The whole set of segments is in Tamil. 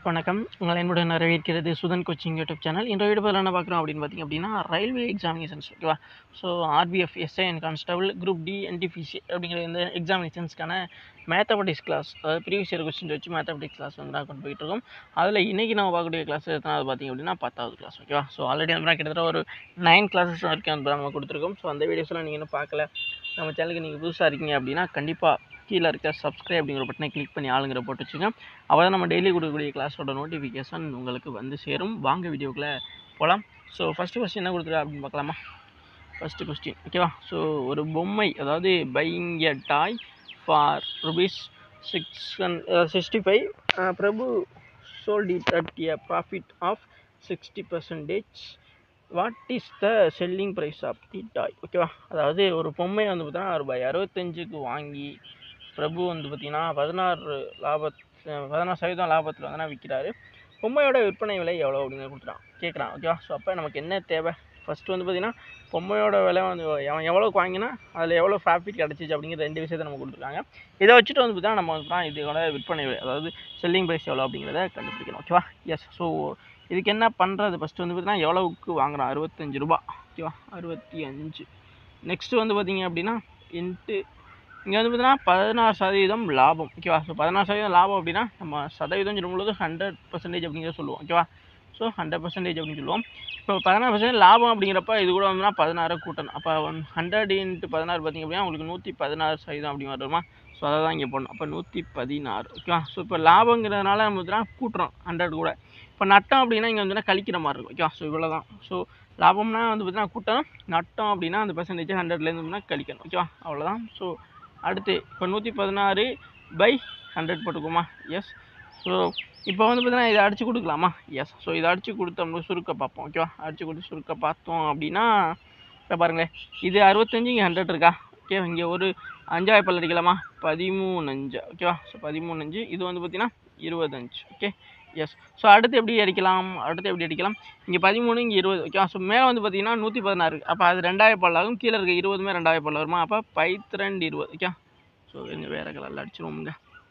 வணக்கம் உங்களை என்னுடன் வரவேற்கிறது சுதன் கோச்சிங் யூடியூப் சேனல் இந்த வீடியோ என்ன பார்க்குறோம் அப்படின்னு பார்த்தீங்க அப்படின்னா ரயில்வே எக்ஸாமினேஷன்ஸ் ஓகேவா so RPF SI and constable group D NTPC அப்படிங்கிற இந்த எக்ஸாமினேஷன்ஸ்க்கான மேத்தமெட்டிக்ஸ் கிளாஸ் அதாவது ப்ரீவியஸ் இயர் கொஸ்டின் வச்சு மேத்தமெட்டிக்ஸ் கிளாஸ் வந்து நான் கொண்டு போயிட்டு இருக்கோம் அதில் இன்றைக்கி நம்ம பார்க்கக்கூடிய கிளாஸ் எத்தனாவது பார்த்தீங்க அப்படின்னா பத்தாவது கிளாஸ் ஓகேவா ஸோ ஆல்ரெடி வந்து கிட்டத்தட்ட ஒரு நைன் கிளாஸஸ் வரைக்கும் வந்து நம்ம கொடுத்துருக்கோம் ஸோ அந்த வீடியோஸ்லாம் நீங்கள் இன்னும் பார்க்கல நம்ம சேனலுக்கு நீங்கள் புதுசாக இருக்கீங்க அப்படின்னா கண்டிப்பாக கீழே இருக்க சப்ஸ்கிரைப் அப்படிங்கிற பட்டனை கிளிக் பண்ணி ஆளுங்கிற போட்டு வச்சுங்க அப்போ தான் நம்ம டெய்லி கொடுக்கக்கூடிய கிளாஸோட நோட்டிஃபிகேஷன் உங்களுக்கு வந்து சேரும் வாங்க வீடியோக்குள்ளே போகலாம் ஸோ ஃபஸ்ட்டு கொஸ்டின் என்ன கொடுத்துருக்கா அப்படின்னு பார்க்கலாமா ஃபஸ்ட்டு கொஸ்டின் ஓகேவா ஸோ ஒரு பொம்மை அதாவது buying a toy for rupees six sixty five Prabhu sold it at a profit of sixty percentage what is the selling price of the toy ஓகேவா அதாவது ஒரு பொம்மை வந்து பார்த்தீங்கன்னா ரூபாய் அறுபத்தஞ்சுக்கு வாங்கி பிரபு வந்து பார்த்திங்கன்னா பதினாறு லாபத் பதினாறு சதவீதம் லாபத்தில் வந்து விற்கிறாரு பொம்மையோட விற்பனை விலை எவ்வளோ அப்படின்னு கொடுத்துட்டான் கேட்குறான் ஓகேவா ஸோ அப்போ நமக்கு என்ன தேவை ஃபஸ்ட்டு வந்து பார்த்திங்கன்னா பொம்மையோட விலை வந்து அவன் எவ்வளோக்கு வாங்கினா அதில் எவ்வளோ ப்ராஃபிட் கிடச்சிச்சு அப்படிங்கிற ரெண்டு விஷயத்தை நம்ம கொடுத்துருக்காங்க இதை வச்சுட்டு வந்து பார்த்தீங்கன்னா நம்ம வந்து இதோட விற்பனை விலை அதாவது செல்லிங் ப்ரைஸ் எவ்வளோ அப்படிங்கிறத கண்டுபிடிக்கணும் ஓகேவா எஸ் ஸோ இதுக்கு என்ன பண்ணுறது ஃபஸ்ட்டு வந்து பார்த்தீங்கன்னா எவ்வளவுக்கு வாங்குறான் அறுபத்தஞ்சு ரூபா ஓகேவா அறுபத்தி அஞ்சு நெக்ஸ்ட்டு வந்து பார்த்திங்க அப்படின்னா இன்ட்டு இங்கே வந்து பார்த்தீங்கன்னா பதினாறு சதவீதம் லாபம் ஓகேவா ஸோ பதினாறு சதவீதம் லாபம் அப்படின்னா நம்ம சதவீதம் சொல்லும்போது ஹண்ட்ரட் பர்சன்டேஜ் அப்படிங்கிறத சொல்லுவோம் ஓகேவா ஸோ ஹண்ட்ரட் பர்சன்டேஜ் அப்படின்னு சொல்லுவோம் இப்போ பதினாறு பர்சன்டேஜ் லாபம் அப்படிங்கிறப்ப இது கூட வந்துன்னா பதினாறு கூட்டணும் அப்போ ஒன் ஹண்ட்ரட் இன்ட்டு பதினாறு பார்த்திங்க அப்படின்னா உங்களுக்கு நூற்றி பதினாறு சதவீதம் அப்படி வருமா ஸோ அதை தான் இங்கே போடணும் அப்போ நூற்றி பதினாறு ஓகேவா ஸோ இப்போ லாபங்கிறதுனால நம்ம வந்துன்னா கூட்டுறோம் ஹண்ட்ரட் கூட இப்போ நட்டம் அப்படின்னா இங்கே வந்துன்னா கழிக்கிற மாதிரி இருக்கும் ஓகேவா ஸோ இவ்வளோ தான் ஸோ லாபம்னா வந்து பார்த்தீங்கன்னா கூட்டணும் நட்டம் அப்படின்னா அந்த பர்சன்டேஜ் ஹண்ட்ரட்லேருந்து கழிக்கணும் ஓகேவா அவ்வளோதான் ஸோ அடுத்து இப்போ நூற்றி பதினாறு பை ஹண்ட்ரட் போட்டுக்குமா எஸ் ஸோ இப்போ வந்து பார்த்தீங்கன்னா இதை அடித்து கொடுக்கலாமா எஸ் ஸோ இதை அடித்து கொடுத்தோம்னா சுருக்க பார்ப்போம் ஓகேவா அடித்து கொடுத்து சுருக்க பார்த்தோம் அப்படின்னா இப்போ பாருங்களேன் இது அறுபத்தஞ்சு இங்கே ஹண்ட்ரட் இருக்கா ஓகே இங்கே ஒரு அஞ்சாயிரம் பல் அடிக்கலாமா பதிமூணு அஞ்சு ஓகேவா ஸோ பதிமூணு அஞ்சு இது வந்து பார்த்திங்கன்னா இருபத்தஞ்சு ஓகே எஸ் ஸோ அடுத்து எப்படி அடிக்கலாம் அடுத்து எப்படி அடிக்கலாம் இங்கே பதிமூணு இங்கே இருபது ஓகேவா ஸோ மேலே வந்து பார்த்தீங்கன்னா நூற்றி பதினாறு அப்போ அது ரெண்டாயிரம் பல்லாகும் கீழே இருக்க இருபதுமே ரெண்டாயிரம் பல்ல வருமா அப்போ பைத்திரண்டு இருபது ஓகே ஸோ இங்கே வேறு கலரில் அடிச்சிருவோமுங்க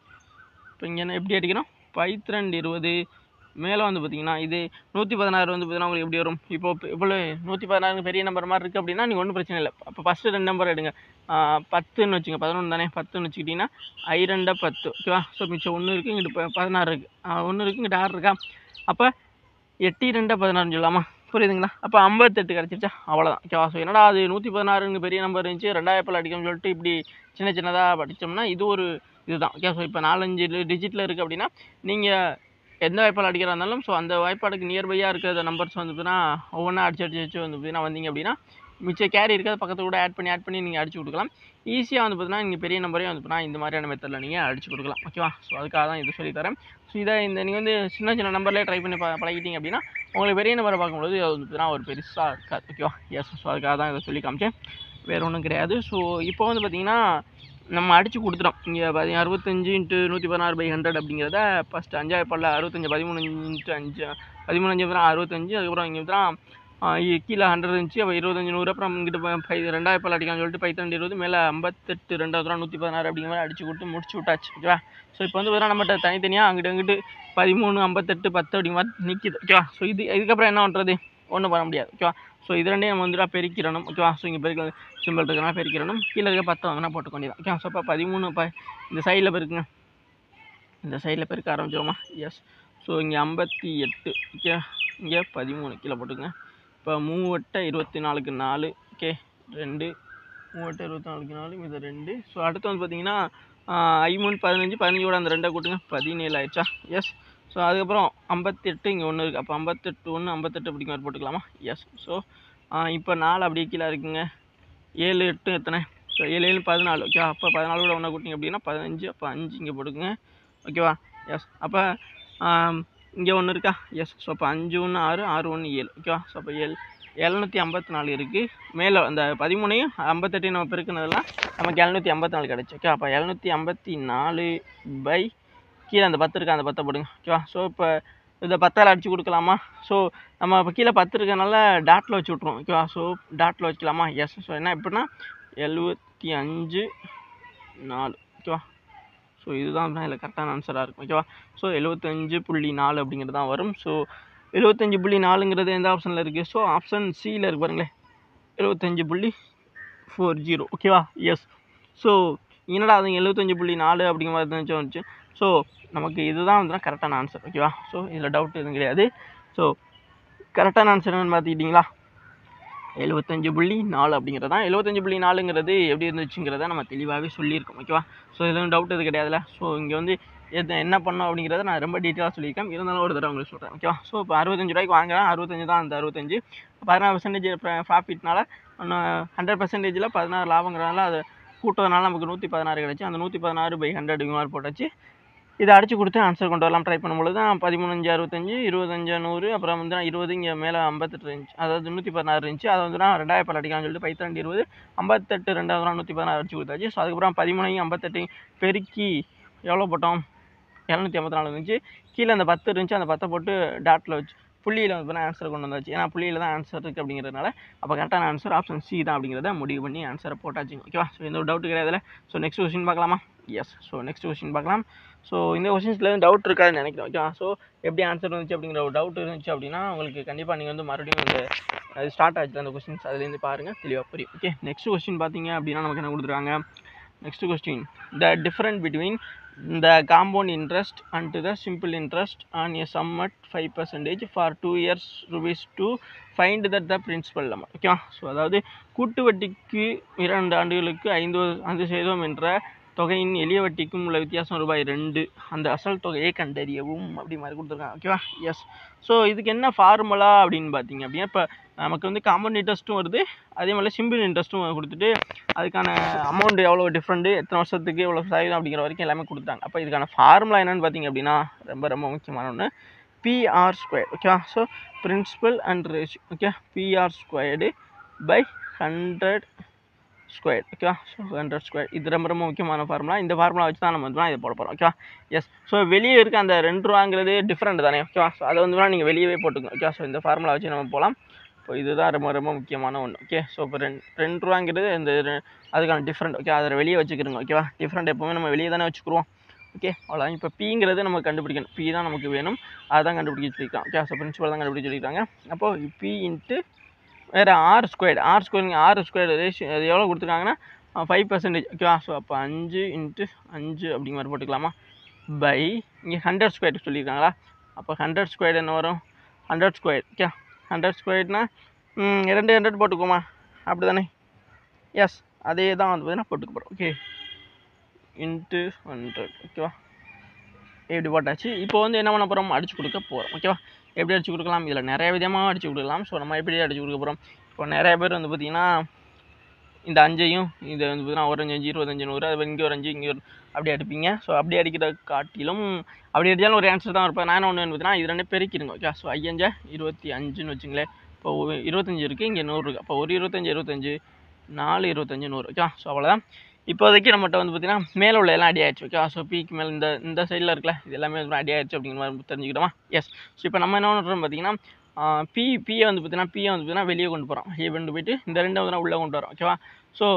இப்போ இங்கே என்ன எப்படி அடிக்கணும் பைத்திரண்டு இருபது மேலே வந்து பார்த்தீங்கன்னா இது நூற்றி பதினாறு வந்து பார்த்தீங்கன்னா உங்களுக்கு எப்படி வரும் இப்போ இவ்வளோ நூற்றி பதினாறு பெரிய நம்பர் மாதிரி இருக்குது அப்படின்னா நீங்கள் ஒன்றும் பிரச்சனை இல்லை அப்போ ஃபஸ்ட்டு ரெண்டு நம்பர் எடுங்க பத்துன்னு வச்சுங்க பதினொன்று தானே பத்துன்னு வச்சுக்கிட்டிங்கன்னா ஐ ரெண்டா பத்து ஓகேவா ஸோ மிச்சம் ஒன்று இருக்குது இங்கிட்டு ப- பதினாறு இருக்குது ஒன்று இருக்குது இங்கிட்ட ஆறு இருக்கா அப்போ எட்டு ரெண்டா பதினாறுன்னு சொல்லலாமா புரியுதுங்களா அப்போ ஐம்பத்தெட்டு கிடச்சிருச்சா அவ்வளோதான் ஓகேவா ஸோ என்னடா அது நூற்றி பதினாறுங்க பெரிய நம்பர் இருந்துச்சு ரெண்டாயிரம் அடிக்கும்னு சொல்லிட்டு இப்படி சின்ன சின்னதாக படித்தோம்னா இது ஒரு இதுதான் ஓகே ஸோ இப்போ நாலஞ்சு டிஜிட்டில் இருக்குது அப்படின்னா நீங்கள் எந்த வாய்ப்பால் அடிக்கிறா இருந்தாலும் ஸோ அந்த வாய்ப்பாடுக்கு நியர்பையாக இருக்கிற நம்பர்ஸ் வந்து பார்த்தீங்கன்னா ஒவ்வொன்றா அடிச்சு அடிச்சு வச்சு வந்து பார்த்தீங்கன்னா வந்தீங்க அப்படின்னா மிச்ச கேரி இருக்கிறத பக்கத்து கூட ஆட் பண்ணி ஆட் பண்ணி நீங்கள் அடிச்சு கொடுக்கலாம் ஈஸியாக வந்து பார்த்தீங்கன்னா நீங்கள் பெரிய நம்பரையும் வந்து பார்த்தீங்கன்னா இந்த மாதிரியான மெத்தடில் நீங்கள் அடிச்சு கொடுக்கலாம் ஓகேவா ஸோ அதுக்காக தான் இது சொல்லித்தரேன் ஸோ இதை இந்த நீங்கள் வந்து சின்ன சின்ன நம்பர்லேயே ட்ரை பண்ணி ப பழகிட்டீங்க அப்படின்னா உங்களுக்கு பெரிய நம்பரை பார்க்கும்போது அது வந்து பார்த்தீங்கன்னா ஒரு பெருசாக இருக்காது ஓகேவா எஸ் ஸோ அதுக்காக தான் இதை சொல்லி காமிச்சேன் வேறு ஒன்றும் கிடையாது ஸோ இப்போ வந்து பார்த்தீங்கன்னா நம்ம அடித்து கொடுத்துட்டோம் இங்கே பாதி அறுபத்தஞ்சு இன்ட்டு நூற்றி பதினாறு பை ஹண்ட்ரட் அப்படிங்கிறத ஃபஸ்ட்டு அஞ்சாயிரம் பல்ல அறுபத்தஞ்சு பதிமூணு இன்ட்டு அஞ்சு பதிமூணு அஞ்சு அப்புறம் அறுபத்தஞ்சு அதுக்கப்புறம் இங்கே தான் கீழே ஹண்ட்ரட் இருந்துச்சு அப்போ இருபத்தஞ்சு நூறு அப்புறம் இங்கிட்டு ப- பை ரெண்டாயிரம் பல் அடிக்கான்னு சொல்லிட்டு பைத்தண்டு இருபது மேலே ஐம்பத்தெட்டு ரெண்டாவது ரூபா நூற்றி பதினாறு அப்படிங்கிற மாதிரி அடிச்சு கொடுத்து முடிச்சு விட்டாச்சு ஓகேவா ஸோ இப்போ வந்து பார்த்தீங்கன்னா நம்மகிட்ட தனித்தனியாக அங்கிட்டு அங்கிட்டு பதிமூணு ஐம்பத்தெட்டு பத்து அப்படிங்கிற மாதிரி நிற்கிது ஓகேவா ஸோ இது இதுக்கப்புறம் என்ன பண்ணுறது ஒன்றும் பண்ண முடியாது ஓகேவா ஸோ இது ரெண்டையும் நம்ம வந்துட்டு பெருக்கிடணும் ஓகேவா ஸோ இங்கே பெருக்க சிம்பிள் இருக்கிறனா பெருக்கிடணும் கீழே இருக்க பத்து வாங்கினா போட்டுக்க வேண்டியதான் ஓகே ஸோ இப்போ பதிமூணு ப இந்த சைடில் பெருக்குங்க இந்த சைடில் பெருக்க ஆரம்பிச்சிருமா எஸ் ஸோ இங்கே ஐம்பத்தி எட்டு ஓகே இங்கே பதிமூணு கீழே போட்டுங்க இப்போ மூவட்ட இருபத்தி நாலுக்கு நாலு ஓகே ரெண்டு மூவட்ட இருபத்தி நாலுக்கு நாலு இது ரெண்டு ஸோ அடுத்து வந்து பார்த்தீங்கன்னா ஐமூணு பதினஞ்சு பதினஞ்சோட அந்த ரெண்டை கூட்டுங்க பதினேழு ஆயிடுச்சா எஸ் ஸோ அதுக்கப்புறம் ஐம்பத்தெட்டு இங்கே ஒன்று இருக்குது அப்போ ஐம்பத்தெட்டு ஒன்று ஐம்பத்தெட்டு அப்படிங்கிற மாதிரி போட்டுக்கலாமா எஸ் ஸோ இப்போ நாலு அப்படியே கீழே இருக்குங்க ஏழு எட்டு எத்தனை ஸோ ஏழு ஏழு பதினாலு ஓகே அப்போ பதினாலு கூட ஒன்றா கூட்டிங்க அப்படின்னா பதினஞ்சு அப்போ அஞ்சு இங்கே போட்டுக்குங்க ஓகேவா எஸ் அப்போ இங்கே ஒன்று இருக்கா எஸ் ஸோ அப்போ அஞ்சு ஒன்று ஆறு ஆறு ஒன்று ஏழு ஓகேவா ஸோ அப்போ ஏழு எழுநூற்றி ஐம்பத்தி நாலு இருக்குது மேலே அந்த பதிமூணையும் ஐம்பத்தெட்டையும் நம்ம பெருக்குனதெல்லாம் நமக்கு எழுநூற்றி ஐம்பத்தி நாலு கிடச்சி ஓகே அப்போ எழுநூற்றி ஐம்பத்தி நாலு பை கீழே அந்த பத்து இருக்கா அந்த பத்தை போடுங்க ஓகேவா ஸோ இப்போ இதை பத்தால் அடித்து கொடுக்கலாமா ஸோ நம்ம இப்போ கீழே பத்து இருக்கனால டாட்டில் வச்சு விட்ருவோம் ஓகேவா ஸோ டாட்டில் வச்சுக்கலாமா எஸ் ஸோ என்ன எப்படின்னா எழுபத்தி அஞ்சு நாலு ஓகேவா ஸோ இதுதான் இதில் கரெக்டான ஆன்சராக இருக்கும் ஓகேவா ஸோ எழுபத்தஞ்சு புள்ளி நாலு அப்படிங்கிறது தான் வரும் ஸோ எழுபத்தஞ்சு புள்ளி நாலுங்கிறது எந்த ஆப்ஷனில் இருக்குது ஸோ ஆப்ஷன் சியில் இருக்கு பாருங்களேன் எழுபத்தஞ்சு புள்ளி ஃபோர் ஜீரோ ஓகேவா எஸ் ஸோ என்னடா அது எழுபத்தஞ்சு புள்ளி நாலு அப்படிங்கிற மாதிரி தான் வந்துச்சு ஸோ நமக்கு இதுதான் வந்து கரெக்டான ஆன்சர் ஓகேவா ஸோ இதில் டவுட் எதுவும் கிடையாது ஸோ கரெக்டான ஆன்சர் என்னன்னு பார்த்துக்கிட்டிங்களா எழுபத்தஞ்சு புள்ளி நாலு அப்படிங்கிறது தான் எழுபத்தஞ்சு புள்ளி நாலுங்கிறது எப்படி இருந்துச்சுங்கிறத நம்ம தெளிவாகவே சொல்லியிருக்கோம் ஓகேவா ஸோ இதில் டவுட் எது கிடையாதுல்ல ஸோ இங்கே வந்து எது என்ன பண்ணோம் அப்படிங்கிறத நான் ரொம்ப டீட்டெயிலாக சொல்லியிருக்கேன் இருந்தாலும் ஒரு தடவை உங்களுக்கு சொல்கிறேன் ஓகேவா ஸோ இப்போ அறுபத்தஞ்சு ரூபாய்க்கு வாங்குறேன் அறுபத்தஞ்சு தான் அந்த அறுபத்தஞ்சு பதினாறு பர்சன்டேஜ் ப்ராஃபிட்னால ஹண்ட்ரட் பர்சன்டேஜில் பதினாறு லாபங்கிறனால அது கூட்டுறதுனால நமக்கு நூற்றி பதினாறு கிடச்சி அந்த நூற்றி பதினாறு பை ஹண்ட்ரட் மாதிரி போட்டாச்சு இதை அடிச்சு கொடுத்து ஆன்சர் கொண்டு வரலாம் ட்ரை பண்ணும்பொழுது தான் பதிமூணஞ்சு அறுபத்தஞ்சு இருபத்தஞ்சு நூறு அப்புறம் வந்து நான் இருபது இங்கே மேலே ஐம்பத்தெட்டு இருந்துச்சு அதாவது நூற்றி பதினாறு இருந்துச்சு அதை வந்து நான் ரெண்டாயிரம் பல் அடிக்கலாம்னு சொல்லிட்டு பைத்தரெண்டு இருபது ஐம்பத்தெட்டு ரெண்டாவது நாள் நூற்றி பதினாறு அடிச்சு கொடுத்தாச்சு ஸோ அதுக்கப்புறம் பதிமூணையும் ஐம்பத்தெட்டையும் பெருக்கி எவ்வளோ போட்டோம் இரநூத்தி ஐம்பத்தி நாலு இருந்துச்சு கீழே அந்த பத்து இருந்துச்சு அந்த பத்தை போட்டு டாட்டில் வச்சு புள்ளியில் வந்து ஆன்சர் கொண்டு வந்தாச்சு ஏன்னா புள்ளியில் தான் ஆன்சர் இருக்குது அப்படிங்கிறதுனால அப்போ கரெக்டான ஆன்சர் ஆப்ஷன் சி தான் அப்படிங்கிறத முடிவு பண்ணி ஆன்சரை போட்டாச்சு ஓகேவா ஸோ எந்த ஒரு டவுட் கிடையாதுல ஸோ நெக்ஸ்ட் கொஸ்டின் பார்க்கலாமா எஸ் ஸோ நெக்ஸ்ட் கொஸ்டின் பார்க்கலாம் ஸோ இந்த கொஸ்டின்ஸில் டவுட் இருக்காதுன்னு நினைக்கிறேன் ஓகேவா ஸோ எப்படி ஆன்சர் இருந்துச்சு அப்படிங்கிற ஒரு டவுட் இருந்துச்சு அப்படின்னா உங்களுக்கு கண்டிப்பாக நீங்கள் வந்து மறுபடியும் அந்த அது ஸ்டார்ட் ஆச்சு அந்த கொஸ்டின்ஸ் அதுலேருந்து பாருங்கள் தெளிவாக புரியும் ஓகே நெக்ஸ்ட் கொஸ்டின் பார்த்தீங்க அப்படின்னா நமக்கு என்ன கொடுத்துருக்காங்க next question the difference between the compound interest and the simple interest on a sum at 5 percentage for 2 years rupees to find that the principal amount ஓகேவா ஸோ அதாவது கூட்டு வட்டிக்கு இரண்டு ஆண்டுகளுக்கு ஐந்து ஐந்து சதவீதம் என்ற தொகையின் எளிய வட்டிக்கும் உள்ள வித்தியாசம் ரூபாய் ரெண்டு அந்த அசல் தொகையை கண்டறியவும் அப்படி மாதிரி கொடுத்துருக்காங்க ஓகேவா எஸ் ஸோ இதுக்கு என்ன ஃபார்முலா அப்படின்னு பார்த்தீங்க அப்படின்னா இப்போ நமக்கு வந்து காம்பவுண்ட் இன்ட்ரெஸ்ட்டும் வருது அதே மாதிரி சிம்பிள் இன்ட்ரெஸ்ட்டும் கொடுத்துட்டு அதுக்கான அமௌண்ட் எவ்வளோ டிஃப்ரெண்ட்டு எத்தனை வருஷத்துக்கு எவ்வளோ சதவீதம் அப்படிங்கிற வரைக்கும் எல்லாமே கொடுத்தாங்க அப்போ இதுக்கான ஃபார்முலா என்னன்னு பார்த்தீங்க அப்படின்னா ரொம்ப ரொம்ப முக்கியமான ஒன்று பிஆர் ஸ்கொயர் ஓகேவா so principal and ratio okay PR squared by hundred square ஓகேவா ஸோ ஹண்ட்ரட் ஸ்கொயர் இது ரொம்ப ரொம்ப முக்கியமான ஃபார்முலா இந்த ஃபார்முலா வச்சு தான் நம்ம வந்து இதை போட போகிறோம் ஓகேவா எஸ் ஸோ வெளியே இருக்க அந்த ரெண்டு ரூபாங்கிறது டிஃப்ரெண்ட் தானே ஓகேவா ஸோ அதை வந்து நீங்கள் வெளியவே போட்டுக்கோங்க ஓகேவா ஸோ இந்த ஃபார்முலா வச்சு நம்ம போகலாம் இப்போ இதுதான் ரொம்ப ரொம்ப முக்கியமான ஒன்று ஓகே ஸோ இப்போ ரெண்டு ரெண்டு ரூபாங்கிறது இந்த ரெ- அதுக்கான டிஃப்ரெண்ட் ஓகே அதை வெளியே வச்சுக்கிறோங்க ஓகேவா டிஃப்ரெண்ட் எப்போவுமே நம்ம வெளியே தானே வச்சுக்குருவோம் ஓகே அவ்வளோதான் இப்போ பிங்கிறது நம்ம கண்டுபிடிக்கணும் பி தான் நமக்கு வேணும் அதான் கண்டுபிடிக்க சொல்லியிருக்காங்க ஓகே ஸோ பிரின்சிபல் தான் கண்டுபிடிக்க சொல்லியிருக்காங்க அப்போது பி இன்ட்டு வேறு R square R square R square ratio அது எவ்வளோ கொடுத்துருக்காங்கன்னா ஃபைவ் பர்சன்டேஜ் ஓகேவா ஸோ அப்போ அஞ்சு இன்ட்டு அஞ்சு அப்படிங்கிற மாதிரி போட்டுக்கலாமா பை இங்கே ஹண்ட்ரட் ஸ்கொயர் சொல்லியிருக்காங்களா அப்போ ஹண்ட்ரட் ஸ்கொயர் என்ன வரும் ஹண்ட்ரட் ஸ்கொயர் ஓகே ஹண்ட்ரட் ஸ்கொயர்னா ரெண்டு ஹண்ட்ரட் போட்டுக்கோமா அப்படி தானே எஸ் அதே தான் வந்து பார்த்தீங்கன்னா போட்டுக்க போகிறோம் ஓகே இன்ட்டு ஹண்ட்ரட் ஓகேவா இப்படி போட்டாச்சு இப்போ வந்து என்ன பண்ண போகிறோம் அடிச்சு கொடுக்க போகிறோம் ஓகேவா எப்படி அடிச்சு கொடுக்கலாம் இதில் நிறைய விதமாக அடிச்சு கொடுக்கலாம் ஸோ நம்ம எப்படி அடிச்சு கொடுக்க போகிறோம் இப்போ நிறைய பேர் வந்து பார்த்திங்கன்னா இந்த அஞ்சையும் இது வந்து பார்த்தீங்கன்னா ஒரு அஞ்சு அஞ்சு இருபத்தஞ்சு நூறு அது இங்கே ஒரு அஞ்சு இங்கே ஒரு அப்படி அடிப்பீங்க ஸோ அப்படி அடிக்கிற காட்டிலும் அப்படி அடித்தாலும் ஒரு ஆன்சர் தான் இருப்பேன் நான் என்ன ஒன்று பார்த்தீங்கன்னா இது ரெண்டு பெருக்கிடுங்க ஓகே ஸோ ஐயஞ்சா இருபத்தி அஞ்சுன்னு வச்சுங்களேன் இப்போ ஒரு இருபத்தஞ்சு இருக்குது இங்கே நூறு இருக்குது அப்போ ஒரு இருபத்தஞ்சு இருபத்தஞ்சு நாலு இருபத்தஞ்சு நூறு ஓகே ஸோ அவ்வளோதான் இப்போதைக்கு நம்மகிட்ட வந்து பார்த்தீங்கன்னா மேலே உள்ள எல்லாம் அடி ஆயிடுச்சு ஓகே ஸோ பீக்கு மேலே இந்த இந்த சைடில் இருக்குல்ல இது எல்லாமே வந்து அடி ஆயிடுச்சு அப்படிங்கிற மாதிரி தெரிஞ்சுக்கிட்டோமா எஸ் ஸோ இப்போ நம்ம என்ன பண்ணுறோம் பார்த்தீங்கன்னா பி பியை வந்து பார்த்தீங்கன்னா பியை வந்து பார்த்தீங்கன்னா வெளியே கொண்டு போகிறோம் வெளியே கொண்டு போயிட்டு இந்த ரெண்டை வந்து உள்ளே கொண்டு வரோம் ஓகேவா ஸோ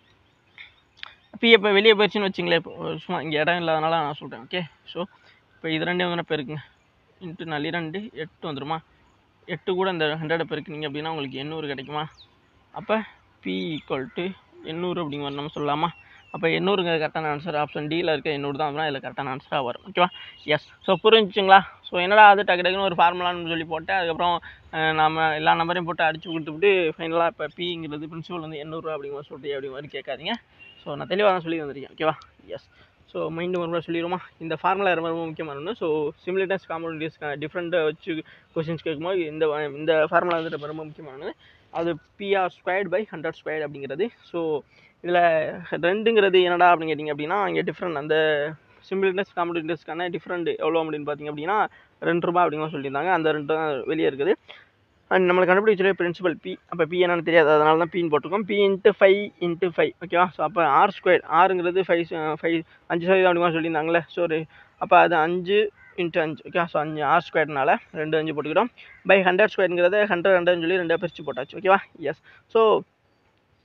பி இப்போ வெளியே போயிடுச்சுன்னு வச்சுங்களேன் இப்போ சும்மா இங்கே இடம் இல்லாதனால நான் சொல்கிறேன் ஓகே ஸோ இப்போ இது ரெண்டையும் வந்து நான் பெருக்குங்க இன்ட்டு நாலு ரெண்டு எட்டு வந்துருமா எட்டு கூட இந்த ஹண்ட்ரடை பெருக்குனீங்க அப்படின்னா உங்களுக்கு எண்ணூறு கிடைக்குமா அப்போ பி ஈக்குவல் டு எண்ணூறு அப்படிங்கிற மாதிரி நம்ம சொல்லலாமா அப்போ எண்ணூறுங்க கரெக்டான ஆன்சர் ஆப்ஷன் டியில் இருக்க எண்ணூறு தான் அப்படின்னா இதில் கரெக்டான ஆன்சராக வரும் ஓகேவா எஸ் ஸோ புரிஞ்சுங்களா ஸோ என்னடா அது டக்கு டக்குன்னு ஒரு ஃபார்முலான்னு சொல்லி போட்டு அதுக்கப்புறம் அஹ், நம்ம எல்லா நம்பரையும் போட்டு அடிச்சு கொடுத்துட்டு ஃபைனலாக இப்போ பிங்கிறது பிரின்சிபல் வந்து எண்ணூறுரூவா அப்படிங்கிற மாதிரி சொல்லிட்டு அப்படி மாதிரி கேட்காதீங்க ஸோ நான் தெளிவாக தான் சொல்லி வந்திருக்கேன் ஓகேவா எஸ் ஸோ மைண்டு ஒரு முறை சொல்லிடுமா இந்த ஃபார்முலா ரொம்ப ரொம்ப முக்கியமானது ஸோ சிமிலிட்டஸ் காம்பவுண்டிஸ்க்கான டிஃப்ரெண்ட்டாக வச்சு கொஸ்டின்ஸ் கேட்கும்போது இந்த இந்த ஃபார்முலா வந்து ரொம்ப ரொம்ப முக்கியமானது அது PR squared by hundred squared அப்படிங்கிறது ஸோ இதில் ரெண்டுங்கிறது என்னடா அப்படின்னு கேட்டிங்க அப்படின்னா இங்கே டிஃப்ரெண்ட் அந்த சிம்பிள் இன்ட்ரெஸ்ட் காம்பவுண்ட் இன்ட்ரெஸ்ட்க்கான டிஃப்ரெண்ட் எவ்வளோ அப்படின்னு பார்த்தீங்க அப்படின்னா ரெண்டு ரூபா அப்படிங்கிற மாதிரி சொல்லியிருந்தாங்க அந்த ரெண்டு தான் வெளியே இருக்குது அண்ட் நம்மளுக்கு கண்டுபிடிச்ச பிரின்சிபல் பி அப்போ பி என்னன்னு தெரியாது அதனால தான் பின்னு போட்டிருக்கோம் P into five into five ஓகேவா ஸோ அப்போ ஆர் ஸ்கொயர் ஆறுங்கிறது ஃபைவ் ஃபைவ் அஞ்சு சதவீதம் அப்படிங்கிற சொல்லியிருந்தாங்களே ஸோ அப்போ அது அஞ்சு இன்ட்டு அஞ்சு ஓகே ஸோ அஞ்சு ஆர் ஸ்கொயர்னால ரெண்டு அஞ்சு போட்டுக்கிட்டோம் பை ஹண்ட்ரட் ஸ்கொயருங்கிறத ஹண்ட்ரட் ஹண்ட்ரட்னு சொல்லி ரெண்டாக பிரித்து போட்டாச்சு ஓகேவா எஸ் ஸோ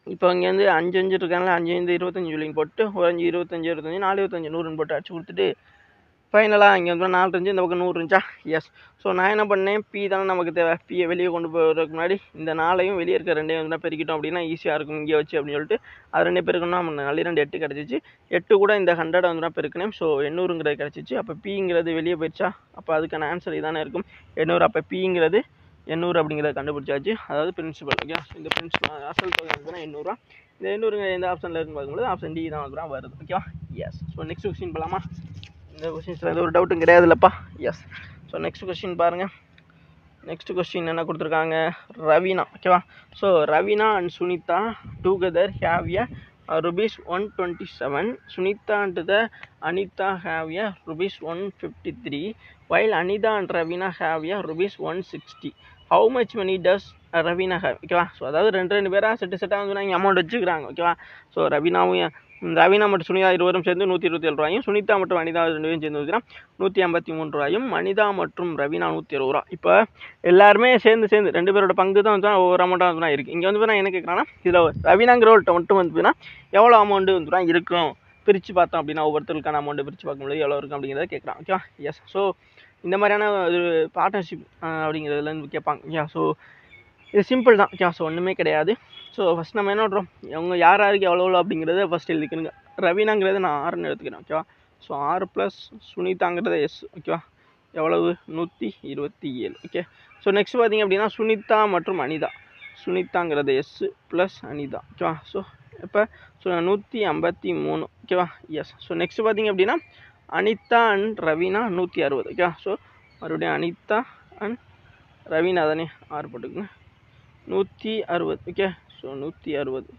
இப்போ இங்கே வந்து அஞ்சு அஞ்சு இருக்காங்களா அஞ்சு அஞ்சு இருபத்தஞ்சு சொல்லிங்க போட்டு ஒரு அஞ்சு இருபத்தஞ்சு இருபத்தஞ்சு நாலு இருபத்தஞ்சு நூறுன்னு போட்டு அடிச்சு கொடுத்துட்டு ஃபைனலாக இங்கே வந்து நாலு இருந்துச்சு இந்த பக்கம் நூறு இருந்துச்சா எஸ் ஸோ நான் என்ன பண்ணேன் பி தானே நமக்கு தேவை பியை வெளியே கொண்டு போகிறதுக்கு முன்னாடி இந்த நாளையும் வெளியே இருக்க ரெண்டையும் வந்து பெருக்கிட்டோம் அப்படின்னா ஈஸியாக இருக்கும் இங்கே வச்சு அப்படின்னு சொல்லிட்டு அது ரெண்டே பெருக்கணும்னா நம்ம நல்ல ரெண்டு எட்டு கிடச்சிச்சு எட்டு கூட இந்த ஹண்ட்ரட் வந்து நான் பெருக்கினேன் ஸோ எண்ணூறுங்கிறது கிடச்சிச்சு அப்போ பிங்கிறது வெளியே போயிடுச்சா அப்போ அதுக்கான ஆன்சர் இதானே இருக்கும் எண்ணூறு அப்போ பிங்கிறது எண்ணூறு அப்படிங்கிறத கண்டுபிடிச்சாச்சு அதாவது பிரின்சிபல் ஓகே இந்த பிரின்சிபல் அசல் தொகை வந்து எண்ணூறுரூவா இந்த எண்ணூறுங்க எந்த ஆப்ஷனில் இருக்குன்னு பார்க்கும்போது ஆப்ஷன் டி தான் வந்து வருது ஓகேவா எஸ் ஸோ நெக்ஸ்ட் கொஸ்டின் போகலாமா இந்த கொஸ்டின்ஸில் எந்த ஒரு டவுட்டும் கிடையாது இல்லைப்பா எஸ் ஸோ நெக்ஸ்ட் கொஸ்டின் பாருங்கள் நெக்ஸ்ட் கொஸ்டின் என்ன கொடுத்துருக்காங்க ரவீனா ஓகேவா so Raveena and Sunita together have a rupees one twenty seven Sunita and the Anita have a rupees one fifty three while Anita and Raveena have a rupees one sixty how much money does Raveena have ஓகேவா ஸோ அதாவது ரெண்டு ரெண்டு பேராக செட்டு செட்டாக வந்து இங்கே அமௌண்ட் வச்சுக்கிறாங்க ஓகேவா ஸோ ரவீனாவும் ரவீனா மற்றும் சுனிதா இருவரும் சேர்ந்து நூற்றி இருபத்தி ஏழு ரூபாயும் சுனிதா மற்றும் அனிதா ரெண்டு பேரும் சேர்ந்து வந்துச்சுன்னா நூற்றி ஐம்பத்தி மூணு ரூபாயும் அனிதா மற்றும் ரவீனா நூற்றி அறுபது ரூபா இப்போ எல்லாருமே சேர்ந்து சேர்ந்து ரெண்டு பேரோட பங்கு தான் வந்து ஒவ்வொரு அமௌண்ட்டாக வந்து இருக்குது இங்கே வந்து நான் என்ன கேட்குறேன்னா இதில் ரவீனாங்கிறவர்கிட்ட மட்டும் வந்துன்னா எவ்வளோ அமௌண்ட் வந்து இருக்கும் பிரித்து பார்த்தோம் அப்படின்னா ஒவ்வொருத்தருக்கான அமௌண்ட்டு பிரித்து பார்க்கும்போது எவ்வளோ இருக்கும் அப்படிங்கிறத கேட்குறான் ஓகேவா எஸ் ஸோ இந்த மாதிரியான ஒரு பார்ட்னர்ஷிப் அப்படிங்கிறதுல இருந்து கேட்பாங்க ஓகே ஸோ இது சிம்பிள் தான் ஓகே ஸோ ஒன்றுமே கிடையாது ஸோ ஃபஸ்ட் நம்ம என்ன பண்ணுறோம் அவங்க யார் யாருக்கு எவ்வளோ எவ்வளோ அப்படிங்கிறத ஃபஸ்ட் எழுதிக்கணுங்க ரவீனாங்கிறது நான் ஆறுன்னு எடுத்துக்கிறேன் ஓகேவா ஸோ ஆறு ப்ளஸ் சுனிதாங்கிறது எஸ் ஓகேவா எவ்வளவு நூற்றி இருபத்தி ஏழு ஓகே ஸோ நெக்ஸ்ட் பார்த்தீங்க அப்படின்னா சுனிதா மற்றும் அனிதா சுனிதாங்கிறது எஸ் ப்ளஸ் அனிதா ஓகேவா ஸோ இப்போ ஸோ நூற்றி ஐம்பத்தி மூணு ஓகேவா எஸ் ஸோ நெக்ஸ்ட் பார்த்தீங்க அப்படின்னா அனிதா அண்ட் ரவீனா நூற்றி அறுபது ஓகேவா ஸோ மறுபடியும் அனிதா அண்ட் ரவீனா தானே ஆறு போட்டுக்குங்க நூற்றி அறுபது ஓகே ஸோ நூற்றி அறுபது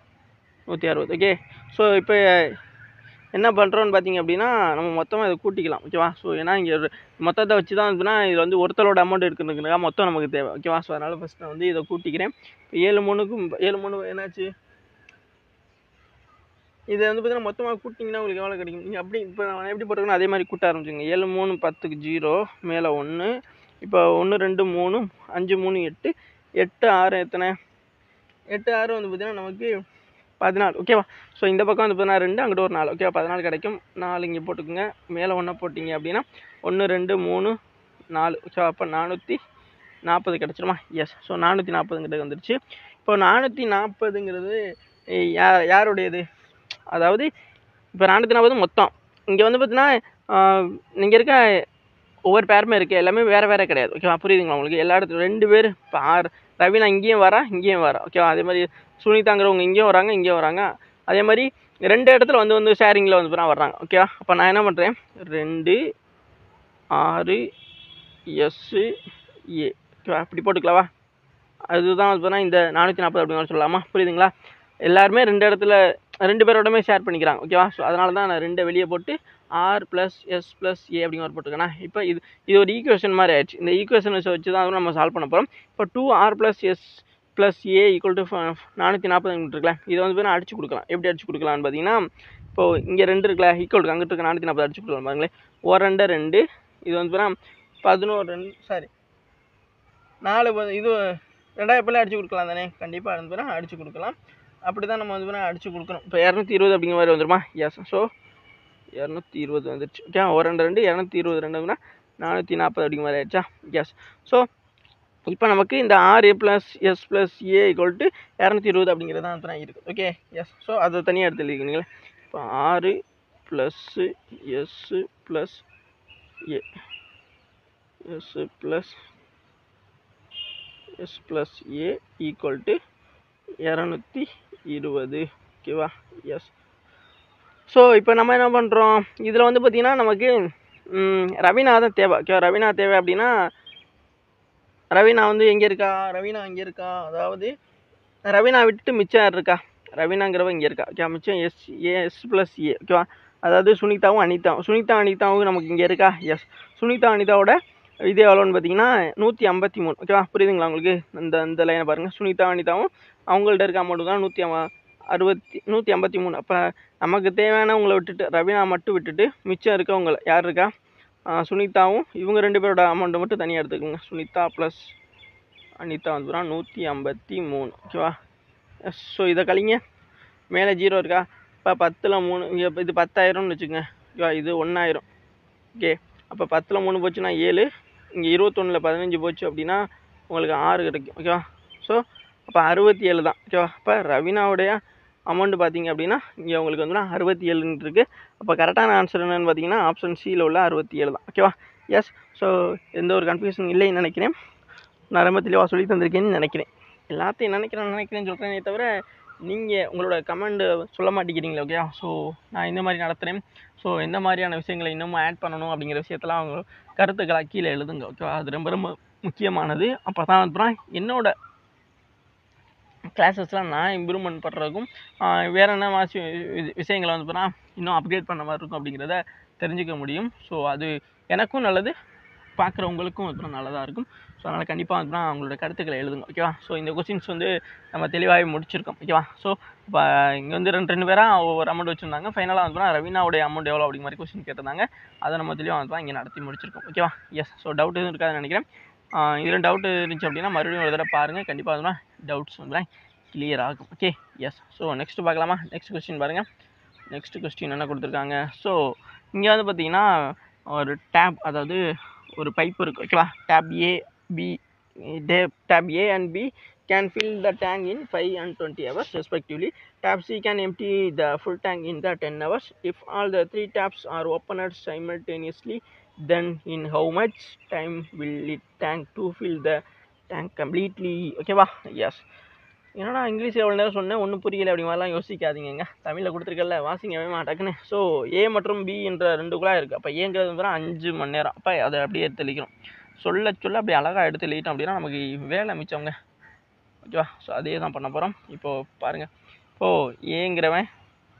நூற்றி அறுபது ஓகே ஸோ இப்போ என்ன பண்ணுறோன்னு பார்த்தீங்க அப்படின்னா நம்ம மொத்தமாக இதை கூட்டிக்கலாம் ஓகேவா ஸோ ஏன்னா இங்கே மொத்தத்தை வச்சு தான் இருந்துன்னா இதில் வந்து ஒருத்தரோட அமௌண்ட் இருக்குதுங்கிறதுக்காக மொத்தம் நமக்கு தேவை ஓகேவா ஸோ அதனால் ஃபஸ்ட் நான் வந்து இதை கூட்டிக்கிறேன் இப்போ ஏழு மூணுக்கும் ஏழு மூணு என்னாச்சு இதை வந்து பார்த்தீங்கன்னா மொத்தமாக கூட்டிங்கன்னா உங்களுக்கு எவ்வளோ கிடைக்கும் நீங்கள் அப்படி இப்போ நான் எப்படி போட்டுக்கணும் அதே மாதிரி கூட்ட ஆரம்பிச்சுங்க ஏழு மூணு பத்துக்கு ஜீரோ மேலே ஒன்று இப்போ ஒன்று ரெண்டு மூணு அஞ்சு மூணு எட்டு எட்டு ஆறு எத்தனை எட்டு ஆறு வந்து பார்த்தீங்கன்னா நமக்கு பதினாலு ஓகேவா ஸோ இந்த பக்கம் வந்து பார்த்தீங்கன்னா ரெண்டு அங்கிட்ட ஒரு நாலு ஓகேவா பதினாலு கிடைக்கும் நாலு இங்கே போட்டுக்கோங்க மேலே ஒன்றா போட்டிங்க அப்படின்னா ஒன்று ரெண்டு மூணு நாலு ஓகேவா அப்போ நானூற்றி நாற்பது கிடச்சிருமா எஸ் ஸோ நானூற்றி நாற்பதுங்கிட்ட வந்துருச்சு இப்போ நானூற்றி நாற்பதுங்கிறது யா யாருடையது அதாவது இப்போ நானூற்றி நாற்பது மொத்தம் இங்கே வந்து பார்த்தீங்கன்னா இங்கே இருக்க ஒவ்வொரு பேருமே இருக்குது எல்லாமே வேறு வேறு கிடையாது ஓகேவா புரியுதுங்களா உங்களுக்கு எல்லா இடத்துல ரெண்டு பேர் இப்போ ஆறு ரவினா இங்கேயும் வரா இங்கேயும் வரா ஓகேவா அதே மாதிரி சுனிதாங்கிறவங்க இங்கேயும் வராங்க இங்கேயும் வராங்க அதே மாதிரி ரெண்டு இடத்துல வந்து வந்து ஷேரிங்கில் வந்து தான் வர்றாங்க ஓகேவா அப்போ நான் என்ன பண்ணுறேன் ரெண்டு ஆறு எஸ்ஸு ஏ ஓகேவா இப்படி போட்டுக்கலாவா அதுதான் வந்து பார்த்தீங்கன்னா இந்த நானூற்றி நாற்பது அப்படிங்கிற சொல்லலாமா புரியுதுங்களா எல்லாருமே ரெண்டு இடத்துல ரெண்டு பேரோடமே ஷேர் பண்ணிக்கிறாங்க ஓகேவா ஸோ அதனால தான் நான் ரெண்டை வெளியே போட்டு R plus S plus A அப்படிங்கிற போட்டுருக்கேன்னா இப்போ இது இது ஒரு ஈக்குவேஷன் மாதிரி ஆயிடுச்சு இந்த ஈக்குவேஷன் வச்சு தான் நம்ம சால்வ் பண்ண போகிறோம் இப்போ two R plus S plus A equal to நானூற்றி நாற்பது இருக்குல்ல இதை வந்து நான் அடிச்சு கொடுக்கலாம் எப்படி அடிச்சு கொடுக்கலாம்னு பார்த்தீங்கன்னா இப்போது இங்கே ரெண்டு இருக்குல்ல ஈக்குவல் டு அங்கிட்டு இருக்க நானூற்றி நாற்பது அடிச்சு கொடுக்கலாம் பாருங்களேன் ஒரு ரெண்டு ரெண்டு இது வந்து பார்த்தீங்கன்னா பதினோரு ரெண்டு சாரி நாலு ப- இது ரெண்டாயிரம் பிள்ளை அடிச்சு கொடுக்கலாம் தானே கண்டிப்பாக வந்து பார்த்தீங்கன்னா அடிச்சு கொடுக்கலாம் அப்படி தான் நம்ம வந்து பார்த்தீங்கன்னா அடிச்சு கொடுக்கணும் இப்போ இரநூத்தி இருபது அப்படிங்கிற மாதிரி வந்துருமா எஸ் ஸோ இரநூத்தி இருபது வந்துருச்சு ஓகே ஒரு ரெண்டு ரெண்டு இரநூத்தி இருபது ரெண்டுனா நானூற்றி நாற்பது அப்படிங்கிற மாதிரி ஆயிடுச்சா எஸ் ஸோ இப்போ நமக்கு இந்த R A plus S plus A equal to இரநூத்தி இருபது அப்படிங்கிறது தான் வந்து இருக்குது ஓகே எஸ் ஸோ அதை தனியாக எடுத்து எழுதிக்கிறீங்களே இப்போ ஆறு plus S plus A S plus S plus A equal to இரநூத்தி இருபது ஓகேவா எஸ் ஸோ இப்போ நம்ம என்ன பண்ணுறோம் இதில் வந்து பார்த்திங்கன்னா நமக்கு ம், ரவீனா தான் தேவை ஓகே ரவீனா தேவை அப்படின்னா ரவீனா வந்து எங்கே இருக்கா ரவீனா எங்கே இருக்கா அதாவது ரவீனா விட்டுட்டு மிச்சம் யார் இருக்கா ரவீனாங்கிறவ இங்கே இருக்கா ஓகே மிச்சம் S A S plus A ஓகேவா அதாவது சுனிதாவும் அனிதாவும் சுனிதா அனிதாவும் நமக்கு இங்கே இருக்கா எஸ் சுனிதா அனிதாவோட இது எவ்வளோன்னு பார்த்தீங்கன்னா நூற்றி ஐம்பத்தி மூணு ஓகேவா புரியுதுங்களா உங்களுக்கு இந்த இந்த லைனை பாருங்கள் சுனிதா அனிதாவும் அவங்கள்ட்ட இருக்க அமௌண்ட் தான் நூற்றி அறுபத்தி நூற்றி ஐம்பத்தி மூணு அப்போ நமக்கு தேவையானவங்களை விட்டுட்டு ரவீனா மட்டும் விட்டுட்டு மிச்சம் இருக்கவங்கள யார் இருக்கா ஆ, சுனிதாவும் இவங்க ரெண்டு பேரோட அமௌண்ட்டை மட்டும் தனியாக எடுத்துக்கோங்க சுனிதா ப்ளஸ் அனிதா வந்து நூற்றி ஐம்பத்தி மூணு ஓகேவா ஸோ இதை கழிங்க மேலே ஜீரோ இருக்கா இப்போ பத்தில் மூணு இங்கே இது பத்தாயிரம்னு வச்சுக்கோங்க ஓகேவா இது ஒன்றாயிரம் ஓகே அப்போ பத்தில் மூணு போச்சுன்னா ஏழு இங்கே இருபத்தொன்னில் பதினஞ்சு போச்சு அப்படின்னா உங்களுக்கு ஆறு கிடைக்கும் ஓகேவா ஸோ அப்போ அறுபத்தி ஏழு தான் ஓகேவா அப்போ ரவீனாவுடைய அமௌண்ட் பார்த்தீங்க அப்படின்னா இங்கே உங்களுக்கு வந்து அறுபத்தி ஏழுன்னு இருக்குது அப்போ கரெக்டான ஆன்சர் என்னன்னு பார்த்தீங்கன்னா ஆப்ஷன் சியில் உள்ள அறுபத்தி ஏழு தான் ஓகேவா எஸ் ஸோ எந்த ஒரு கன்ஃபியூஷன் இல்லைன்னு நினைக்கிறேன் நான் ரொம்ப தெளிவாக சொல்லி தந்திருக்கேன்னு நினைக்கிறேன் எல்லாத்தையும் நினைக்கிறேன் நினைக்கிறேன்னு சொல்கிறேனே தவிர நீங்கள் உங்களோட கமெண்ட் சொல்ல மாட்டேங்கிறீங்களா ஓகேவா ஸோ நான் இந்த மாதிரி நடத்துகிறேன் ஸோ எந்த மாதிரியான விஷயங்களை இன்னமும் ஆட் பண்ணணும் அப்படிங்கிற விஷயத்தெல்லாம் அவங்க கருத்துக்களாக கீழே எழுதுங்க ஓகேவா அது ரொம்ப ரொம்ப முக்கியமானது அப்போ தான் அப்புறம் என்னோட கிளாஸஸ்லாம் நான் இம்ப்ரூவ்மெண்ட் பண்ணுறதுக்கும் வேறு என்ன மாதிரி வி- விஷயங்களை வந்து பார்த்தா இன்னும் அப்கிரேட் பண்ண மாதிரி இருக்கும் அப்படிங்கிறத தெரிஞ்சுக்க முடியும் ஸோ அது எனக்கும் நல்லது பார்க்குறவங்களுக்கும் வந்து நல்லதாக இருக்கும் ஸோ அதனால் கண்டிப்பாக வந்து அவங்களோட கருத்துக்களை எழுதுங்க ஓகேவா ஸோ இந்த கொஸ்டின்ஸ் வந்து நம்ம தெளிவாகவே முடிச்சிருக்கோம் ஓகேவா ஸோ இப்போ இங்கே வந்து ரெண்டு ரெண்டு பேராக ஒவ்வொரு அமௌண்ட் வச்சுருந்தாங்க ஃபைனலாக வந்து ரவீனாவுடைய அமௌண்ட் எவ்வளோ அப்படிங்கிற மாதிரி கொஸ்டின் கேட்டிருந்தாங்க அதை நம்ம தெளிவாக வந்து இங்கே நடத்தி முடிச்சிருக்கோம் ஓகேவா எஸ் ஸோ டவுட் எதுவும் இருக்காதுன்னு நினைக்கிறேன் இதில் டவுட் இருந்துச்சு அப்படின்னா மறுபடியும் ஒரு தடவை பாருங்கள் கண்டிப்பாக வந்து டவுட்ஸ் வந்து கிளியர் ஆகும் ஓகே எஸ் ஸோ நெக்ஸ்ட் பார்க்கலாமா நெக்ஸ்ட் கொஸ்டின் பாருங்கள் நெக்ஸ்ட் கொஸ்டின் என்ன கொடுத்துருக்காங்க ஸோ இங்கே வந்து பார்த்தீங்கன்னா ஒரு டேப் அதாவது ஒரு பைப் இருக்குது ஓகேவா tap A B tap A and B can fill the tank in 5 and 20 hours respectively. Tap C can empty the full tank in the 10 hours. If all the three taps are opened simultaneously, then in how much time will it tank to fill the tank completely? ஓகேவா எஸ் என்னடா இங்கிலீஷ் எவ்வளோ நேரம் சொன்னேன் ஒன்றும் புரியல அப்படி மாதிரிலாம் யோசிக்காதீங்க தமிழில் கொடுத்துருக்கல வாசிங்க வேமா டக்குன்னு ஸோ ஏ மற்றும் பி என்ற ரெண்டு குழாய் இருக்குது அப்போ ஏங்கிறது வந்து அஞ்சு மணி நேரம் அப்போ அதை அப்படியே எடுத்து தெளிக்கணும் சொல்ல சொல்ல அப்படி அழகாக எடுத்து எழுதிட்டோம் அப்படின்னா நமக்கு வேலை மிச்சவங்க ஓகேவா ஸோ அதே தான் பண்ண போகிறோம் இப்போது பாருங்கள் இப்போது ஏங்கிறவன்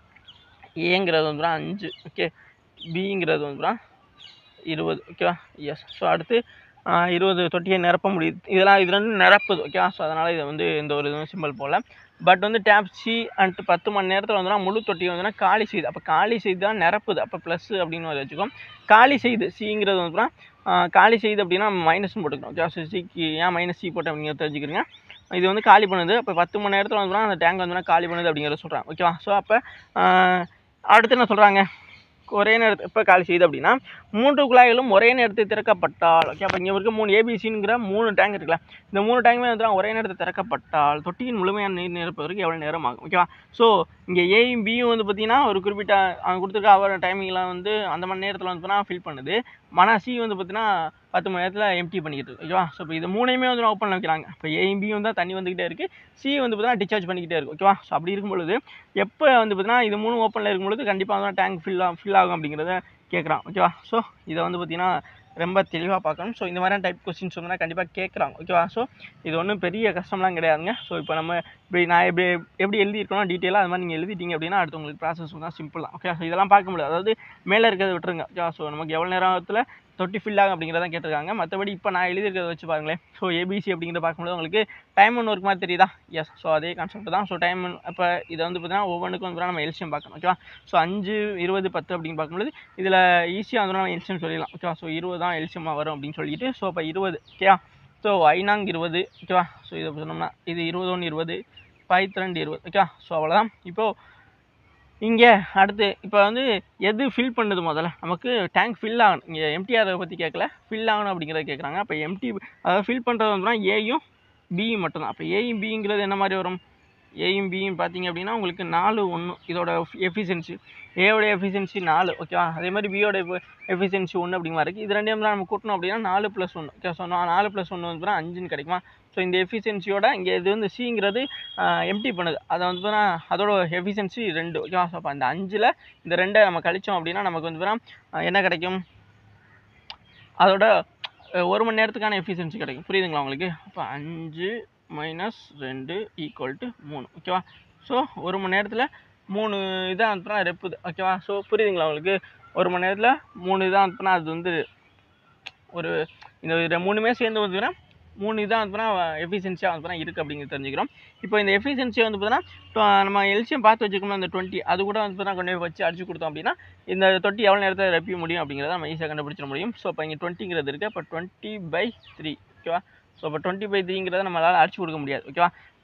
ஏங்கிறது வந்து அஞ்சு ஓகே பிங்கிறது வந்து இருபது ஓகேவா எஸ் ஸோ அடுத்து ஆஹ், இருபது தொட்டியை நிரப்ப முடியுது இதெல்லாம் இது ரெண்டும் நிரப்புது ஓகேவா ஸோ அதனால் இதை வந்து எந்த ஒரு இதுவும் சிம்பிள் போகல பட் வந்து டேப் சி அண்ட் பத்து மணி நேரத்தில் வந்துன்னா முழு தொட்டியை வந்துன்னா காலி செய்யுது அப்போ காலி செய்து தான் நிரப்புது அப்போ ப்ளஸ் அப்படின்னு ஒரு வச்சுக்கோம் காலி செய்து சிங்கிறது வந்துன்னா காலி செய்யுது அப்படின்னா மைனஸ் போட்டுக்கணும் ஓகே ஸோ சிக்கு ஏன் மைனஸ் சி போட்டு அப்படிங்கிறத தெரிஞ்சுக்கிறீங்க இது வந்து காலி பண்ணுது அப்போ பத்து மணி நேரத்தில் வந்துன்னா அந்த டேங்க் வந்துன்னா காலி பண்ணுது அப்படிங்கிறத சொல்கிறாங்க ஓகேவா ஸோ அப்போ அடுத்து என்ன சொல்கிறாங்க ஒரே நேரத்து இப்போ காலி செய்யுது அப்படின்னா மூன்று குழாய்களும் ஒரே நேரத்தில் திறக்கப்பட்டால் ஓகே அப்போ இங்கே இருக்க மூணு ஏபிசிங்கிற மூணு டேங்க் இருக்குல்ல இந்த மூணு டேங்குமே வந்து ஒரே நேரத்தில் திறக்கப்பட்டால் தொட்டியின் முழுமையான நீர் நிரப்புவதற்கு எவ்வளோ நேரம் ஆகும் ஓகேவா ஸோ இங்கே ஏயும் பியும் வந்து பார்த்தீங்கன்னா ஒரு குறிப்பிட்ட அவங்க கொடுத்துருக்க அவர் டைமிங்லாம் வந்து அந்த மணி நேரத்தில் வந்து பார்த்தீங்கன்னா ஃபில் பண்ணுது மன சி வந்து பார்த்தீங்கன்னா பத்து மணி நேரத்தில் எம்டி பண்ணிக்கிட்டு இருக்கு ஓகேவா ஸோ இப்போ இது மூணையுமே வந்து ஓப்பன் வைக்கிறாங்க இப்போ ஏயும் பியும் தான் தண்ணி வந்துக்கிட்டே இருக்குது சி வந்து பார்த்தீங்கன்னா டிஸ்சார்ஜ் பண்ணிக்கிட்டே இருக்கு ஓகேவா ஸோ அப்படி இருக்கும் பொழுது எப்போ வந்து பார்த்தீங்கன்னா இது மூணு ஓப்பனில் இருக்கும் பொழுது கண்டிப்பாக வந்து டேங்க் ஃபில் ஃபில் ஆகும் அப்படிங்கிறத கேட்குறான் ஓகேவா ஸோ இதை வந்து பார்த்தீங்கன்னா ரொம்ப தெளிவாக பார்க்கணும் ஸோ இந்த மாதிரியான டைப் கொஸ்டின்ஸ் வந்து கண்டிப்பாக கேட்குறாங்க ஓகேவா ஸோ இது ஒன்றும் பெரிய கஷ்டம்லாம் கிடையாதுங்க ஸோ இப்போ நம்ம இப்படி நான் எப்படி எப்படி எழுதியிருக்கணும் டீட்டெயிலாக அது மாதிரி நீங்கள் எழுதிட்டீங்க அப்படின்னா அடுத்து உங்களுக்கு ப்ராசஸ் வந்து சிம்பிள் தான் ஓகே ஸோ இதெல்லாம் பார்க்க முடியாது அதாவது மேலே இருக்கிறத விட்டுருங்க ஓகே ஸோ நமக்கு எவ்வளோ நேரத்தில் தொட்டி ஃபில் ஆகும் அப்படிங்கிறத கேட்டிருக்காங்க மற்றபடி இப்போ நான் எழுதியிருக்கிறத வச்சு பாருங்களேன் ஸோ ஏபிசி அப்படிங்கிறத பார்க்கும்போது உங்களுக்கு டைம் ஒன்று ஒர்க் மாதிரி தெரியுதா எஸ் ஸோ அதே கான்செப்ட் தான் ஸோ டைம் அப்போ இதை வந்து பார்த்தீங்கன்னா ஒவ்வொன்றுக்கும் வந்து நம்ம எல்சியம் பார்க்கணும் ஓகேவா ஸோ அஞ்சு இருபது பத்து அப்படின்னு பார்க்கும்போது இதில் ஈஸியாக வந்து நம்ம எல்சியம் சொல்லிடலாம் ஓகேவா ஸோ இருபது தான் எல்சியமாக வரும் அப்படின்னு சொல்லிட்டு ஸோ அப்போ இருபது ஓகேவா ஸோ ஐநாங் இருபது ஓகேவா ஸோ இதை சொன்னோம்னா இது இருபது ஒன்று இருபது பைத்து ரெண்டு இருபது ஓகேவா ஸோ அவ்வளோதான் இப்போது இங்கே அடுத்து இப்போ வந்து எது ஃபில் பண்ணுது முதல்ல நமக்கு டேங்க் ஃபில் ஆகணும் இங்கே எம்டிஆரை பற்றி கேட்கல ஃபில் ஆகணும் அப்படிங்கிறத கேட்குறாங்க அப்போ எம்டி அதாவது ஃபில் பண்ணுறது வந்துனா ஏயும் பியும் மட்டும்தான் அப்போ ஏயும் பிங்கிறது என்ன மாதிரி வரும் ஏயும் பியும் பார்த்தீங்க அப்படின்னா உங்களுக்கு நாலு ஒன்று இதோட எஃபிஷியன்சி ஏவோட எஃபிஷியன்சி நாலு ஓகேவா அதே மாதிரி பியோட எஃபிஷியன்சி ஒன்று அப்படிங்கிற மாதிரி இருக்குது இது ரெண்டையும் தான் நம்ம கூட்டணும் அப்படின்னா நாலு ப்ளஸ் ஒன்று ஓகே ஸோ நாலு ப்ளஸ் ஒன்று வந்து பார்த்தீங்கன்னா அஞ்சுன்னு கிடைக்குமா ஸோ இந்த எஃபிஷியன்சியோட இங்கே இது வந்து சிங்கிறது எம்டி பண்ணுது அதை வந்து பார்த்தீங்கன்னா அதோட எஃபிஷியன்சி ரெண்டு ஓகேவா ஸோ அப்போ அந்த அஞ்சில் இந்த ரெண்டை நம்ம கழிச்சோம் அப்படின்னா நமக்கு வந்து பார்த்தீங்கன்னா என்ன கிடைக்கும் அதோட அஹ், ஒரு மணி நேரத்துக்கான எஃபிஷியன்சி கிடைக்கும் புரியுதுங்களா உங்களுக்கு அப்போ அஞ்சு மைனஸ் ரெண்டு ஈக்குவல் டு மூணு ஓகேவா ஸோ ஒரு மணி நேரத்தில் மூணு இதாக அனுப்புனா ரெப்புது ஓகேவா ஸோ புரியுதுங்களா உங்களுக்கு ஒரு மணி நேரத்தில் மூணு இதாக அனுப்புனா அது வந்து ஒரு இந்த இது மூணுமே சேர்ந்து வந்துன்னா மூணு இதாக வந்து பார்த்தீங்கன்னா எஃபிஷியன்சியாக வந்து பார்த்தீங்கன்னா இருக்குது அப்படிங்கிறது தெரிஞ்சுக்கிறோம் இப்போ இந்த எஃபிஷியன்சியை வந்து பார்த்தீங்கன்னா நம்ம எல்சியம் பார்த்து வச்சுக்கணும் அந்த டுவெண்ட்டி அது கூட வந்து பார்த்தீங்கன்னா கொண்டு போய் வச்சு அடிச்சு கொடுத்தோம் அப்படின்னா இந்த தொட்டி எவ்வளோ நேரத்தில் ரெப்பிய முடியும் அப்படிங்கிறத நம்ம ஈஸியாக கண்டுபிடிச்சிட முடியும் ஸோ இப்போ இங்கே டுவெண்ட்டிங்கிறது இருக்குது அப்போ டுவெண்ட்டி பை த்ரீ ஓகேவா ஸோ இப்போ டுவெண்ட்டி பை த்ரீங்கிறத நம்மளால் அடிச்சு கொடுக்க முடியாது ஓகேவா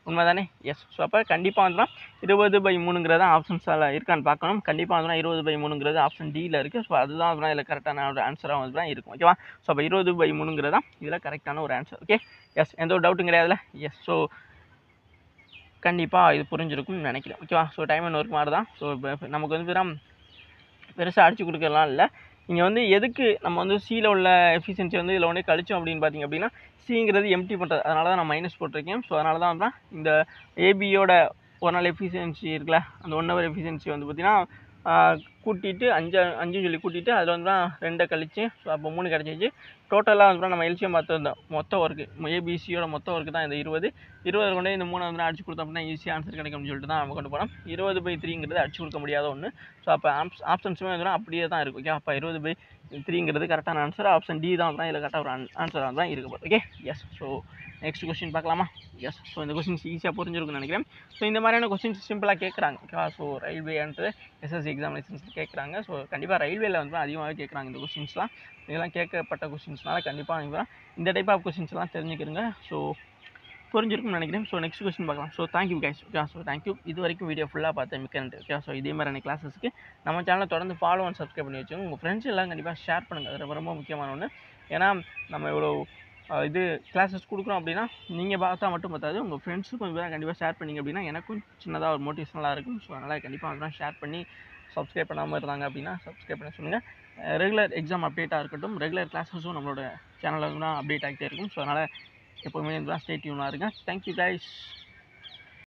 உண்மை தானே எஸ் ஸோ அப்போ கண்டிப்பாக வந்துன்னா இருபது பை மூணுங்கிறது ஆப்ஷன்ஸால் இருக்கான்னு பார்க்கணும் கண்டிப்பாக வந்துன்னா இருபது பை மூணுங்கிறது ஆப்ஷன் டியில் இருக்குது ஸோ அதுதான் வந்துன்னா இதில் கரெக்டான ஒரு ஆன்சராக வந்து இருக்கும் ஓகேவா ஸோ அப்போ இருபது பை மூணுங்கிறது தான் இதில் கரெக்டான ஒரு ஆன்சர் ஓகே எஸ் எந்த ஒரு டவுட்டும் கிடையாதுல எஸ் ஸோ கண்டிப்பாக இது புரிஞ்சிருக்கும்னு நினைக்கிறேன் ஓகேவா ஸோ டைம் அண்ட் ஒர்க் மாதிரி தான் ஸோ நமக்கு வந்து பெரும் பெருசாக அடிச்சு கொடுக்கலாம் இல்லை நீங்கள் வந்து எதுக்கு நம்ம வந்து சியில் உள்ள எஃபிஷியன்சி வந்து இதில் ஒன்றே கழிச்சோம் அப்படின்னு பார்த்தீங்க அப்படின்னா சிங்கிறது எம்டி பண்ணுறது அதனால தான் நான் மைனஸ் போட்டிருக்கேன் ஸோ அதனால தான் வந்து இந்த ஏபியோட ஒரு நாள் எஃபிஷியன்சி இருக்குல்ல அந்த ஒன் ஹவர் எஃபிஷியன்சி வந்து பார்த்திங்கன்னா கூட்டிட்டு அஞ்சு அஞ்சு சொல்லி கூட்டிட்டு அதில் வந்து தான் ரெண்டை கழிச்சு ஸோ அப்போ மூணு கிடச்சிச்சு டோட்டலாக வந்து நம்ம எல்சியம் பார்த்துருந்தோம் மொத்த ஒர்க்கு ஏபிசியோட மொத்த ஒர்க்கு தான் இந்த இருபது இருபது கொண்டே இந்த மூணு வந்து அடிச்சு கொடுத்தோம் அப்படின்னா ஈஸியாக ஆன்சர் கிடைக்கும்னு சொல்லிட்டு தான் நம்ம கொண்டு போனோம் இருபது பை த்ரீங்கிறது அடிச்சு கொடுக்க முடியாத ஒன்று ஸோ அப்போ ஆப்ஸ் ஆப்ஷன்ஸுமே வந்து அப்படியே தான் இருக்கும் ஓகே அப்போ இருபது பை த்ரீங்கிறது கரெக்டான ஆன்சர் ஆப்ஷன் டி தான் தான் இதில் கரெக்டாக ஒரு ஆன்சராக தான் இருக்க போகுது okay yes so next question பார்க்கலாமா எஸ் ஸோ இந்த கொஸ்டின்ஸ் ஈஸியாக புரிஞ்சிருக்குன்னு நினைக்கிறேன் ஸோ இந்த மாதிரியான கொஸ்டின்ஸ் சிம்பிளாக கேட்குறாங்க ஓகேவா ஸோ ரயில்வேன்ட்டு எஸ்எஸ்சி எக்ஸாமினேஷன்ஸ் கேட்குறாங்க ஸோ கண்டிப்பாக ரயில்வேல வந்து அதிகமாகவே கேட்குறாங்க இந்த கொஸ்டின்ஸ்லாம் இதெல்லாம் கேட்கப்பட்ட கொஸ்டின்ஸ்னால கண்டிப்பாக நீங்கள் இந்த டைப் ஆஃப் கொஸ்டின்ஸ்லாம் தெரிஞ்சுக்கிறங்க ஸோ புரிஞ்சிருக்கும்னு நினைக்கிறேன் ஸோ நெக்ஸ்ட் கொஸ்டின் பார்க்கலாம் so thank you guys okay so thank you இது வரைக்கும் வீடியோ ஃபுல்லாக பார்த்தேன் மிக்க நன்றி ஓகே ஸோ இதே மாதிரியான கிளாஸஸ்க்கு நம்ம சேனலை தொடர்ந்து ஃபாலோ அண்ட் சப்ஸ்கிரைப் பண்ணி வச்சுக்கோங்க உங்கள் ஃப்ரெண்ட்ஸ் எல்லாம் கண்டிப்பாக ஷேர் பண்ணுங்கள் அது ரொம்ப ரொம்ப முக்கியமான ஒன்று ஏன்னா நம்ம இவ்வளோ அஹ், இது கிளாஸஸ் கொடுக்குறோம் அப்படின்னா நீங்கள் பார்த்தா மட்டும் பார்த்தாது உங்கள் ஃப்ரெண்ட்ஸுக்கும் கொஞ்சம் பேர் கண்டிப்பாக ஷேர் பண்ணிங்க அப்படின்னா எனக்கும் சின்னதாக ஒரு மோட்டிவேஷனலாக இருக்கும் ஸோ அதனால் கண்டிப்பாக அதெல்லாம் ஷேர் பண்ணி சப்ஸ்கிரைப் பண்ணாமல் இருந்தாங்க அப்படின்னா சப்ஸ்கிரைப் பண்ண சொல்லுங்கள் ரெகுலர் எக்ஸாம் அப்டேட்டாக இருக்கட்டும் ரெகுலர் கிளாஸஸும் நம்மளோட சேனலில் வந்து அப்டேட் ஆகிட்டே இருக்கும் ஸோ அதனால் எப்போவுமே ஸ்டே டியூனாக இருங்க தேங்க்யூ கைஸ்